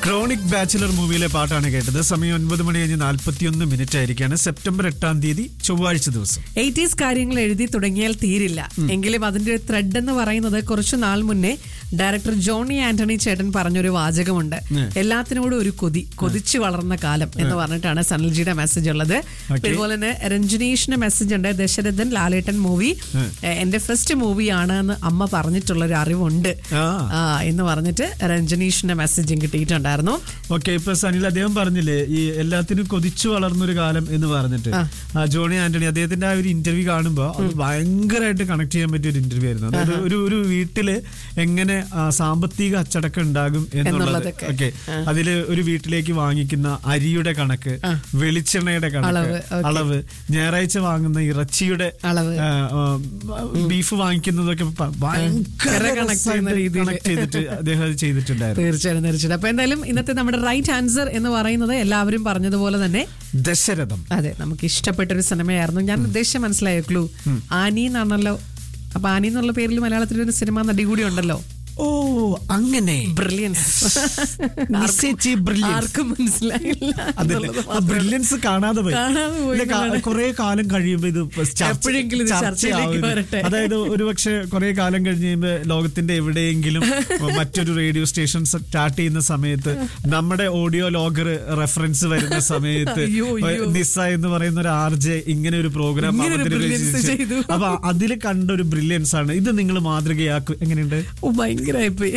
Chronic bachelor മൂവിയിലെ പാട്ടാണ് കേട്ടത് സമയം ഒൻപത് മണി കഴിഞ്ഞ് നാൽപ്പത്തിയൊന്ന് മിനിറ്റ് ആയിരിക്കാണ് സെപ്റ്റംബർ എട്ടാം തീയതി ചൊവ്വാഴ്ച ദിവസം എയ്റ്റീസ് കാര്യങ്ങൾ എഴുതി തുടങ്ങിയാൽ തീരില്ല എങ്കിലും അതിന്റെ ഒരു ത്രെഡ് എന്ന് പറയുന്നത് കുറച്ചു നാൾ മുന്നേ ഡയറക്ടർ ജോണി ആന്റണി ചേട്ടൻ പറഞ്ഞൊരു വാചകമുണ്ട് എല്ലാത്തിനോടും ഒരു കൊതി കൊതിച്ചു വളർന്ന കാലം എന്ന് പറഞ്ഞിട്ടാണ് സനൽജിയുടെ മെസ്സേജ് ഉള്ളത് അതുപോലെ തന്നെ രഞ്ജനീഷിന്റെ മെസ്സേജ് ഉണ്ട് ദശരഥൻ ലാലേട്ടൻ മൂവി എന്റെ ഫസ്റ്റ് മൂവിയാണ് എന്ന് അമ്മ പറഞ്ഞിട്ടുള്ള ഒരു അറിവുണ്ട് ആ. ആ, എന്ന് പറഞ്ഞിട്ട് രഞ്ജനീഷിന്റെ മെസ്സേജും കിട്ടിയിട്ടുണ്ടായിരുന്നു ഓക്കെ ഇപ്പൊ സനിൽ അദ്ദേഹം പറഞ്ഞില്ലേ ഈ എല്ലാത്തിനും കൊതിച്ചു വളർന്നൊരു കാലം എന്ന് പറഞ്ഞിട്ട് ആ ജോണി ആന്റണി അദ്ദേഹത്തിന്റെ ആ ഒരു ഇന്റർവ്യൂ കാണുമ്പോൾ അത് ഭയങ്കരമായിട്ട് കണക്ട് ചെയ്യാൻ പറ്റിയ ഒരു ഇന്റർവ്യൂ ആയിരുന്നു അതായത് ഒരു ഒരു വീട്ടില് എങ്ങനെ ആ, സാമ്പത്തിക അച്ചടക്കം ഉണ്ടാകും എന്നുള്ളത് എന്നുള്ളതൊക്കെ. ഓക്കെ അതില് ഒരു വീട്ടിലേക്ക് വാങ്ങിക്കുന്ന അരിയുടെ കണക്ക് വെളിച്ചെണ്ണയുടെ കണക്ക് അളവ്, okay. അളവ് ഞായറാഴ്ച വാങ്ങുന്ന ഇറച്ചിയുടെ അളവ്. ആ, ആ, ബീഫ് വാങ്ങിക്കുന്നതൊക്കെ പ- ഭയങ്കര connect ചെയ്യുന്ന രസമായിട്ട് രീതിയില്. connect ചെയ്തിട്ട് അദ്ദേഹം അത് ചെയ്തിട്ടുണ്ടായിരുന്നു തീർച്ചയായും തീർച്ചയായും അപ്പൊ എന്തായാലും ഇന്നത്തെ നമ്മുടെ റൈറ്റ് ആൻസർ എന്ന് പറയുന്നത് എല്ലാവരും പറഞ്ഞതുപോലെ തന്നെ ദശരഥം അതെ നമുക്ക് ഇഷ്ടപ്പെട്ട ഒരു സിനിമയായിരുന്നു ഞാൻ ഉദ്ദേശിച്ച മനസ്സിലായോ ക്ലൂ ആനി എന്നാണല്ലോ അപ്പൊ ആനി എന്നുള്ള പേരിൽ മലയാളത്തിൽ ഒരു സിനിമ നടി കൂടി ഉണ്ടല്ലോ ഓ അങ്ങനെ ബ്രില്യൻസ് നിശ്ചയിച്ച് brilliance. ആർക്കും മനസ്സിലായില്ല അതില്ല എന്നുള്ളത് ആ മാത്രമേ ബ്രില്യൻസ് കാണാതെ പോയി കാണാതെ പോയി ഇല്ല, കാ- എന്നുള്ളതാണ്. കുറേ കാലം കഴിയുമ്പോ ഇത് ചർച്ച- എപ്പോഴെങ്കിലും ഇത് ചർച്ചയിലേക്ക് ചർച്ചയാവും. വരട്ടെ. അതായത് ഒരുപക്ഷെ കുറെ കാലം കഴിഞ്ഞ് കഴിയുമ്പോ ലോകത്തിന്റെ എവിടെയെങ്കിലും മറ്റൊരു റേഡിയോ സ്റ്റേഷൻ സ്റ്റാർട്ട് ചെയ്യുന്ന സമയത്ത് നമ്മുടെ ഓഡിയോ ലോഗർ റെഫറൻസ് വരുന്ന സമയത്ത് അയ്യോ, അയ്യോ. നിസ എന്ന് പറയുന്ന ഒരു ആർ ജെ ഇങ്ങനെ ഒരു പ്രോഗ്രാം ഇങ്ങനെ ഒരു brilliance ചെയ്തു. അപ്പൊ അതിൽ കണ്ട ഒരു ബ്രില്യൻസ് ആണ് ഇത് നിങ്ങൾ മാതൃകയാക്കും എങ്ങനെയുണ്ട് ഓ ഭയങ്കരമായിപ്പോയി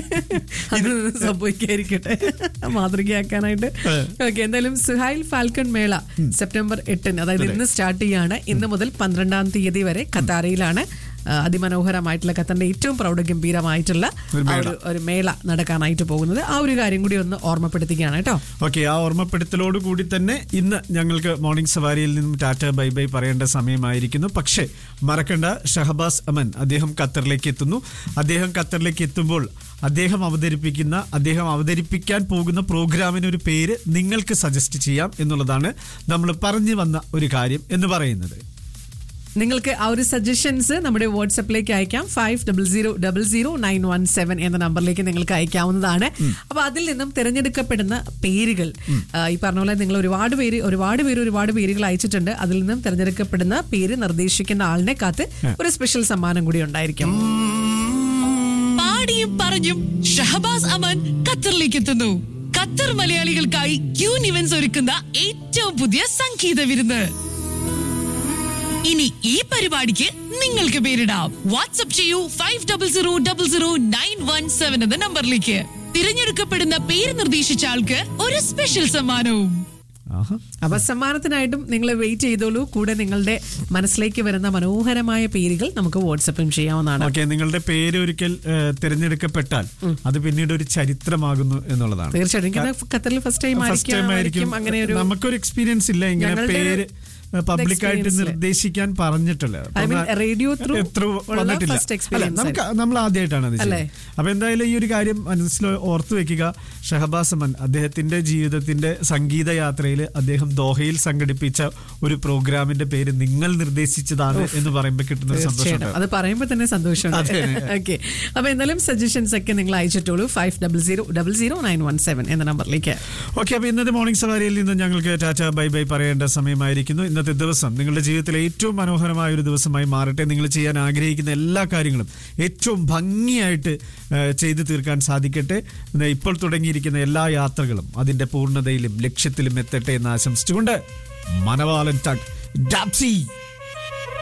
അത് സംഭവിക്കാതിരിക്കട്ടെ മാതൃകയാക്കാനായിട്ട് ഏ. ഓക്കെ എന്തായാലും സുഹൈൽ ഫാൽക്കൺ മേള സെപ്റ്റംബർ എട്ടിന് അതായത് ഇന്ന് സ്റ്റാർട്ട് ചെയ്യാണ് ഇന്ന് മുതൽ പന്ത്രണ്ടാം തീയതി വരെ ഖത്താരയിലാണ് ആ, അതിമനോഹരമായിട്ടുള്ള ഖത്തറിന്റെ ഏറ്റവും പ്രൗഢഗംഭീരമായിട്ടുള്ള ഒരു ആ മേള. ഒരു- ഒരു മേള നടക്കാനായിട്ട് പോകുന്നത് ആ ഒരു കാര്യം കൂടി ഒന്ന് ഓർമ്മപ്പെടുത്തുകയാണ് കേട്ടോ ഓക്കെ ആ ഓർമ്മപ്പെടുത്തലോട് കൂടി തന്നെ ഇന്ന് ഞങ്ങൾക്ക് മോർണിംഗ് സവാരിയിൽ നിന്നും ടാറ്റ ബൈ ബൈ പറയേണ്ട സമയമായിരിക്കുന്നു പക്ഷേ മറക്കണ്ട ഷഹബാസ് അമൻ അദ്ദേഹം ഖത്തറിലേക്ക് എത്തുന്നു അദ്ദേഹം ഖത്തറിലേക്ക് എത്തുമ്പോൾ അദ്ദേഹം അവതരിപ്പിക്കുന്ന അദ്ദേഹം അവതരിപ്പിക്കാൻ പോകുന്ന പ്രോഗ്രാമിന് ഒരു പേര് നിങ്ങൾക്ക് സജസ്റ്റ് ചെയ്യാം എന്നുള്ളതാണ് നമ്മൾ പറഞ്ഞു വന്ന ഒരു കാര്യം എന്ന് പറയുന്നത് നിങ്ങൾക്ക് ആ ഒരു സജഷൻസ് നമ്മുടെ വാട്സപ്പിലേക്ക് അയക്കാം five double zero double zero nine one seven എന്ന നമ്പറിലേക്ക് നിങ്ങൾക്ക് അയക്കാവുന്നതാണ് അപ്പൊ അതിൽ നിന്നും തിരഞ്ഞെടുക്കപ്പെടുന്ന പേരുകൾ ആ, ഈ പറഞ്ഞ പോലെ നിങ്ങൾ ഒരുപാട് പേര് ഒരുപാട് പേര് ഒരുപാട് പേരുകൾ അയച്ചിട്ടുണ്ട് അതിൽ നിന്നും തിരഞ്ഞെടുക്കപ്പെടുന്ന പേര് നിർദ്ദേശിക്കുന്ന ആളിനെ കാത്ത് ഒരു സ്പെഷ്യൽ സമ്മാനം കൂടി ഉണ്ടായിരിക്കും പാടിയും പറഞ്ഞും ഷഹബാസ് അമൻ ഖത്തറിലേക്ക് എത്തുന്നു ഖത്തർ മലയാളികൾക്കായി ക്യൂൻ ഇവന്റ്സ് ഒരുക്കുന്ന ഏറ്റവും പുതിയ സംഗീത വിരുന്ന് ഇനി ഈ പരിപാടിക്ക് നിങ്ങൾക്ക് പേരിടാം വാട്സ്ആപ്പ് ചെയ്യൂ five double zero double zero nine one seven എന്ന നമ്പറിലേക്ക് തിരഞ്ഞെടുക്കപ്പെടുന്ന പേര് നിർദ്ദേശിച്ച ആൾക്ക് ഒരു സ്പെഷ്യൽ സമ്മാനവും ആഹാ അപ്പൊ സമ്മാനത്തിനായിട്ടും നിങ്ങൾ വെയിറ്റ് ചെയ്തോളൂ കൂടെ നിങ്ങളുടെ മനസ്സിലേക്ക് വരുന്ന മനോഹരമായ പേരുകൾ നമുക്ക് വാട്സപ്പും ചെയ്യാവുന്നതാണ് ഓക്കെ നിങ്ങളുടെ പേര് ഒരിക്കൽ ഏഹ്, തിരഞ്ഞെടുക്കപ്പെട്ടാൽ അത് പിന്നീട് ഒരു ചരിത്രമാകുന്നു എന്നുള്ളതാണ് തീർച്ചയായിട്ടും എനിക്ക് ഖത്തറിൽ ഫസ്റ്റ് ടൈം ഫസ്റ്റ് ടൈം ആയിരിക്കും അങ്ങനെ ഒരു നമുക്കൊരു എക്സ്പീരിയൻസ് ഇല്ല ഇങ്ങനെ ഞങ്ങളുടെ പേര് പബ്ലിക്കായിട്ട് experience ല്. നിർദ്ദേശിക്കാൻ പറഞ്ഞിട്ടുള്ളത് I mean, radio through എത്ര ഉള്ള വന്നിട്ടില്ല first അല്ല, experience നമുക്ക് നമ്മൾ ആദ്യമായിട്ടാണ് അത് അല്ലേ? ചെയ്യുന്നത് അപ്പൊ എന്തായാലും ഈ ഒരു കാര്യം മനസ്സിൽ ഓർത്തു വെക്കുക ഷഹബാസ് അമൻ അദ്ദേഹത്തിന്റെ ജീവിതത്തിന്റെ സംഗീത യാത്രയിൽ അദ്ദേഹം ദോഹയിൽ സംഘടിപ്പിച്ച ഒരു പ്രോഗ്രാമിന്റെ പേര് നിങ്ങൾ നിർദ്ദേശിച്ചതാണ് എന്ന് പറയുമ്പോൾ കിട്ടുന്ന ഒരു തീർച്ചയായിട്ടും സന്തോഷം അത് പറയുമ്പോൾ തന്നെ സന്തോഷമുണ്ട് അതെ. ഓക്കെ അപ്പൊ എന്തായാലും സജഷൻസ് ഒക്കെ നിങ്ങൾ അയച്ചിട്ടുള്ളൂ five double zero double zero nine one seven എന്ന നമ്പറിലേക്ക് ഓക്കെ അപ്പൊ ഇന്നത്തെ മോർണിംഗ് സവാരിയിൽ നിന്ന് ഞങ്ങൾക്ക് ടാറ്റ ബൈ ബൈ പറയേണ്ട സമയമായിരിക്കുന്നു ഇന്നത്തെ ദിവസം നിങ്ങളുടെ ജീവിതത്തിലെ ഏറ്റവും മനോഹരമായ ഒരു ദിവസമായി മാറട്ടെ നിങ്ങൾ ചെയ്യാൻ ആഗ്രഹിക്കുന്ന എല്ലാ കാര്യങ്ങളും ഏറ്റവും ഭംഗിയായിട്ട് ആ, ചെയ്തു തീർക്കാൻ സാധിക്കട്ടെ പിന്നെ ഇപ്പോൾ തുടങ്ങിയിരിക്കുന്ന എല്ലാ യാത്രകളും അതിന്റെ പൂർണ്ണതയിലും ലക്ഷ്യത്തിലും എത്തട്ടെ എന്ന് ആശംസിച്ചുകൊണ്ട് മനവാലൻ ടക് ഡാപ്സി